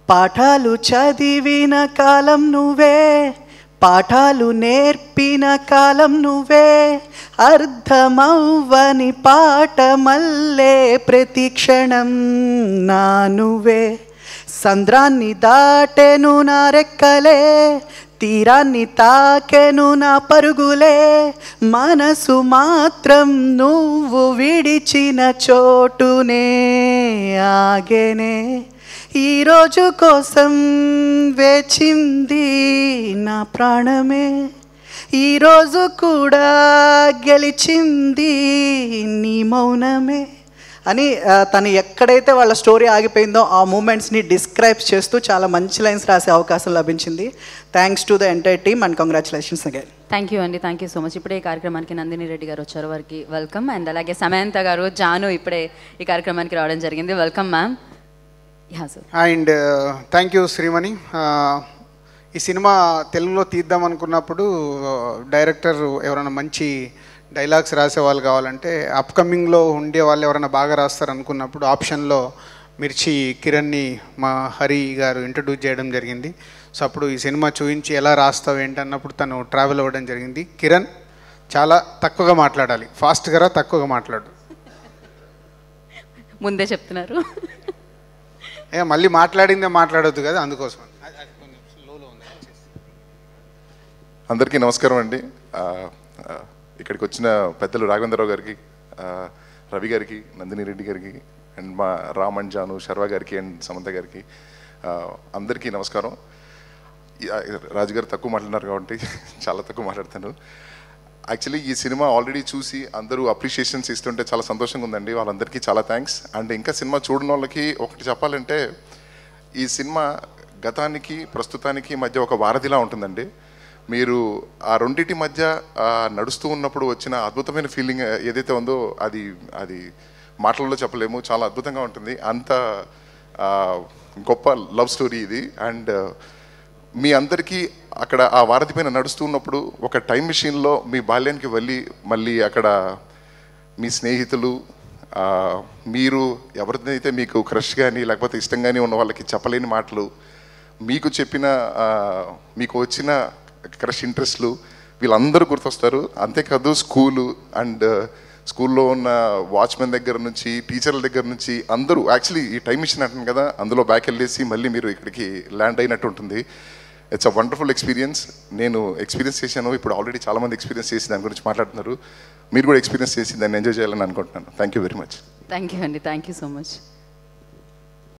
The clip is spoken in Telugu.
పాఠాలు చదివిన కాలం నువ్వే పాఠాలు నేర్పిన కాలం నువ్వే అర్థమవ్వని పాట మల్లే ప్రతి క్షణం నా నువ్వే సంద్రాన్ని దాటెను నా రెక్కలే తీరాన్ని తాకెను నా పరుగులే మనసు మాత్రం నువ్వు విడిచిన చోటునే ఆగేనే ఈ రోజు కోసం వేచింది నా ప్రాణమే ఈ రోజు కూడా గెలిచింది నీ మౌనమే అని ఆ, తను ఎక్కడైతే వాళ్ళ స్టోరీ ఆగిపోయిందో ఆ మూమెంట్స్ని డిస్క్రైబ్ చేస్తూ చాలా మంచి లైన్స్ రాసే అవకాశం లభించింది thanks to the entire team and congratulations again thank you అండి థ్యాంక్ యూ సో మచ్ ఇప్పుడే ఈ కార్యక్రమానికి నందిని రెడ్డి గారు వచ్చారు వారికి వెల్కమ్ అండ్ అలాగే సమంత గారు జాను ఇప్పుడే ఈ కార్యక్రమానికి రావడం జరిగింది welcome ma'am yeah sir and thank you Sreemani Uh, ఈ సినిమా తెలుగులో తీద్దాం అనుకున్నప్పుడు డైరెక్టర్ ఎవరైనా మంచి డైలాగ్స్ రాసే వాళ్ళు కావాలంటే అప్కమింగ్లో ఉండే వాళ్ళు ఎవరైనా బాగా రాస్తారు అనుకున్నప్పుడు ఆప్షన్లో మిర్చి కిరణ్ని మా హరి గారు ఇంట్రడ్యూస్ చేయడం జరిగింది సో అప్పుడు ఈ సినిమా చూపించి ఎలా రాస్తావు ఏంటి అన్నప్పుడు తను ట్రావెల్ అవ్వడం జరిగింది కిరణ్ చాలా తక్కువగా మాట్లాడాలి ఫాస్ట్గా రా తక్కువగా మాట్లాడు ముందే చెప్తున్నారు ఏ మళ్ళీ మాట్లాడిందే మాట్లాడొద్దు కదా అందుకోసం అందరికీ నమస్కారం అండి ఆ, ఆ, ఇక్కడికి వచ్చిన పెద్దలు రాఘవేంద్రరావు గారికి ఆ, రవి గారికి నందిని రెడ్డి గారికి అండ్ మా రామ్ అండ్ జాను శర్వా గారికి అండ్ సమంత గారికి ఆ, అందరికీ నమస్కారం ఈ- ఆ, రాజు గారు తక్కువ మాట్లాడినారు కాబట్టి చాలా తక్కువ మాట్లాడతాను యాక్చువల్లీ ఈ సినిమా ఆల్రెడీ చూసి అందరూ అప్రిషియేషన్స్ ఇస్తుంటే చాలా సంతోషంగా ఉందండి వాళ్ళందరికీ చాలా థ్యాంక్స్ అండ్ ఇంకా సినిమా చూడని వాళ్ళకి ఒకటి చెప్పాలంటే ఈ సినిమా గతానికి ప్రస్తుతానికి మధ్య ఒక వారధిలా ఉంటుందండి మీరు ఆ రెండింటి మధ్య ఆ, నడుస్తూ ఉన్నప్పుడు వచ్చిన అద్భుతమైన ఫీలింగ్ ఏదైతే ఉందో అది అది మాటల్లో చెప్పలేము చాలా అద్భుతంగా ఉంటుంది అంత ఆ, గొప్ప లవ్ స్టోరీ ఇది అండ్ మీ అందరికీ అక్కడ ఆ వారధి పైన నడుస్తూ ఉన్నప్పుడు ఒక టైం మిషన్లో మీ బాల్యానికి వెళ్ళి మళ్ళీ అక్కడ మీ స్నేహితులు ఆ, మీరు ఎవరిదైతే మీకు క్రష్ కానీ లేకపోతే ఇష్టం కానీ ఉన్న వాళ్ళకి చెప్పలేని మాటలు మీకు చెప్పిన ఆ, మీకు వచ్చిన క్రష్ ఇంట్రెస్ట్లు వీళ్ళందరూ గుర్తొస్తారు అంతేకాదు స్కూలు అండ్ స్కూల్లో ఉన్న వాచ్మెన్ దగ్గర నుంచి టీచర్ల దగ్గర నుంచి అందరూ యాక్చువల్లీ ఈ టైం మిషన్ అంటాను కదా అందులో బ్యాక్ వెళ్ళేసి మళ్ళీ మీరు ఇక్కడికి ల్యాండ్ అయినట్టు ఉంటుంది ఇట్స్ అ వండర్ఫుల్ ఎక్స్పీరియన్స్ నేను ఎక్స్పీరియన్స్ చేశాను ఇప్పుడు ఆల్రెడీ చాలా మంది ఎక్స్పీరియన్స్ చేసి దాని గురించి మాట్లాడుతున్నారు మీరు కూడా ఎక్స్పీరియన్స్ చేసి దాన్ని ఎంజాయ్ చేయాలని అనుకుంటున్నాను thank you very much thank you అండి థ్యాంక్ యూ సో మచ్